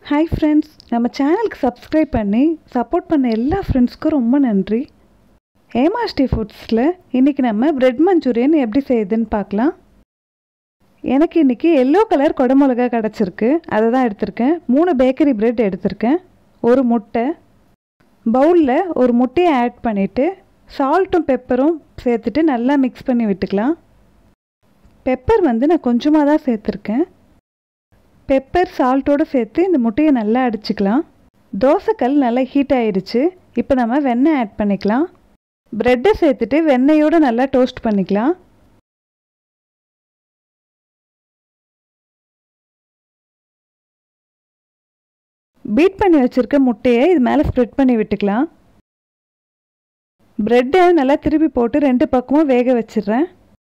hi friends நம்ம சேனலுக்கு subscribe பண்ணி சப்போர்ட் பண்ண எல்லா ஃப்ரெண்ட்ஸ்க்கும் ரொம்ப நன்றி ஹேமாஸ்டி ஃபுட்ஸில் இன்றைக்கி நம்ம பிரெட் மஞ்சூரியன் எப்படி செய்யுதுன்னு பார்க்கலாம் எனக்கு இன்றைக்கி எல்லோ கலர் குடமிளகா கிடச்சிருக்கு அதை தான் எடுத்திருக்கேன் மூணு பேக்கரி பிரெட் எடுத்திருக்கேன் ஒரு முட்டை பவுலில் ஒரு முட்டையை ஆட் பண்ணிவிட்டு சால்ட்டும் பெப்பரும் சேர்த்துட்டு நல்லா மிக்ஸ் பண்ணி விட்டுக்கலாம் பெப்பர் வந்து நான் கொஞ்சமாக தான் சேர்த்துருக்கேன் பெப்பர் சால்ட்டோடு சேர்த்து இந்த முட்டையை நல்லா அடிச்சுக்கலாம் தோசைக்கல் நல்லா ஹீட் ஆயிடுச்சு இப்போ நம்ம வெண்ணெய் ஆட் பண்ணிக்கலாம் ப்ரெட்டை சேர்த்துட்டு வெண்ணெயோடு நல்லா டோஸ்ட் பண்ணிக்கலாம் பீட் பண்ணி வச்சுருக்க முட்டையை இது மேலே ஸ்ப்ரெட் பண்ணி விட்டுக்கலாம் ப்ரெட்டை நல்லா திருப்பி போட்டு ரெண்டு பக்கமும் வேக வச்சிடுறேன்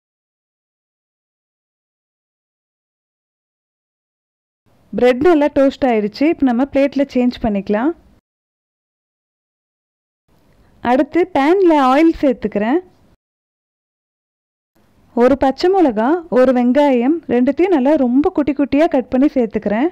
ப்ரெட் நல்லா டோஸ்ட் ஆயிடுச்சு இப்போ நம்ம பிளேட்டில் சேஞ்ச் பண்ணிக்கலாம் அடுத்து பேனில் ஆயில் சேர்த்துக்கிறேன் ஒரு பச்சை மிளகா ஒரு வெங்காயம் ரெண்டுத்தையும் நல்லா ரொம்ப குட்டி குட்டியாக கட் பண்ணி சேர்த்துக்கிறேன்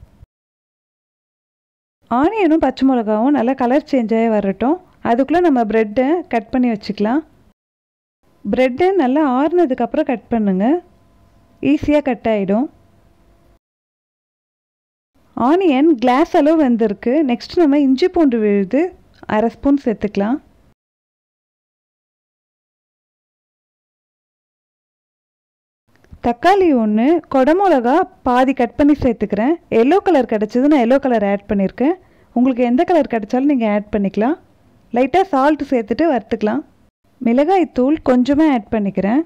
ஆனியனும் பச்சை மிளகாவும் நல்லா கலர் சேஞ்ச் ஆகி வரட்டும் அதுக்குள்ளே நம்ம ப்ரெட்டை கட் பண்ணி வச்சுக்கலாம் ப்ரெட்டை நல்லா ஆறுனதுக்கப்புறம் கட் பண்ணுங்கள் ஈஸியாக கட் ஆகிடும் ஆனியன் கிளாஸ் அளவு வெந்திருக்கு நெக்ஸ்ட் நம்ம இஞ்சி பூண்டு விழுது அரை ஸ்பூன் சேர்த்துக்கலாம் தக்காளி ஒன்று கொடமிளகா பாதி கட் பண்ணி சேர்த்துக்கிறேன் எல்லோ கலர் கிடச்சிது நான் எல்லோ கலர் ஆட் பண்ணியிருக்கேன் உங்களுக்கு எந்த கலர் கிடச்சாலும் நீங்கள் ஆட் பண்ணிக்கலாம் லைட்டாக சால்ட் சேர்த்துட்டு வறுத்துக்கலாம் மிளகாய் தூள் கொஞ்சமாக ஆட் பண்ணிக்கிறேன்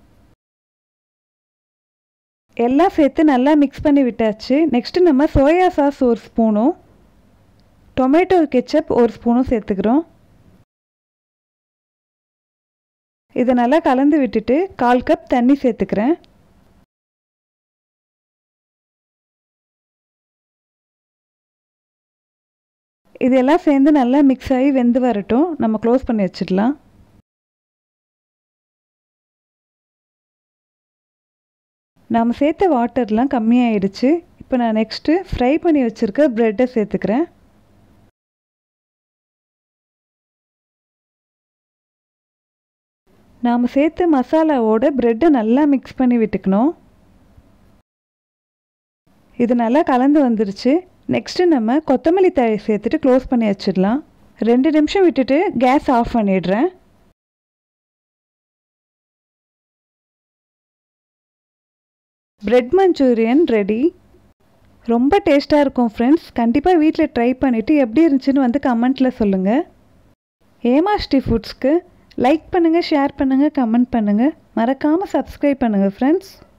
எல்லாம் சேர்த்து நல்லா மிக்ஸ் பண்ணி விட்டாச்சு நெக்ஸ்ட்டு நம்ம சோயா சாஸ் ஒரு ஸ்பூனும் டொமேட்டோ கெச்சப் ஒரு ஸ்பூனும் சேர்த்துக்கிறோம் இதை நல்லா கலந்து விட்டுட்டு கால் கப் தண்ணி சேர்த்துக்கிறேன் இதெல்லாம் சேர்ந்து நல்லா மிக்ஸ் ஆகி வெந்து வரட்டும் நம்ம க்ளோஸ் பண்ணி வச்சிடலாம் நாம் சேர்த்த வாட்டர்லாம் கம்மியாயிடுச்சு இப்போ நான் நெக்ஸ்ட்டு ஃப்ரை பண்ணி வச்சுருக்க ப்ரெட்டை சேர்த்துக்கிறேன் நாம் சேர்த்த மசாலாவோட ப்ரெட்டை நல்லா மிக்ஸ் பண்ணி விட்டுக்கணும் இது நல்லா கலந்து வந்துருச்சு நெக்ஸ்ட்டு நம்ம கொத்தமல்லி தழை சேர்த்துட்டு க்ளோஸ் பண்ணி வச்சிடலாம் ரெண்டு நிமிஷம் விட்டுட்டு கேஸ் ஆஃப் பண்ணிடுறேன் பிரெட் மஞ்சூரியன் ரெடி ரொம்ப டேஸ்ட்டாக இருக்கும் ஃப்ரெண்ட்ஸ் கண்டிப்பாக வீட்டில் ட்ரை பண்ணிவிட்டு எப்படி இருந்துச்சுன்னு வந்து கமெண்ட்டில் சொல்லுங்கள் ஏமாஸ்டி ஃபுட்ஸ்க்கு லைக் பண்ணுங்கள் ஷேர் பண்ணுங்கள் கமெண்ட் பண்ணுங்கள் மறக்காமல் சப்ஸ்கிரைப் பண்ணுங்கள் ஃப்ரெண்ட்ஸ்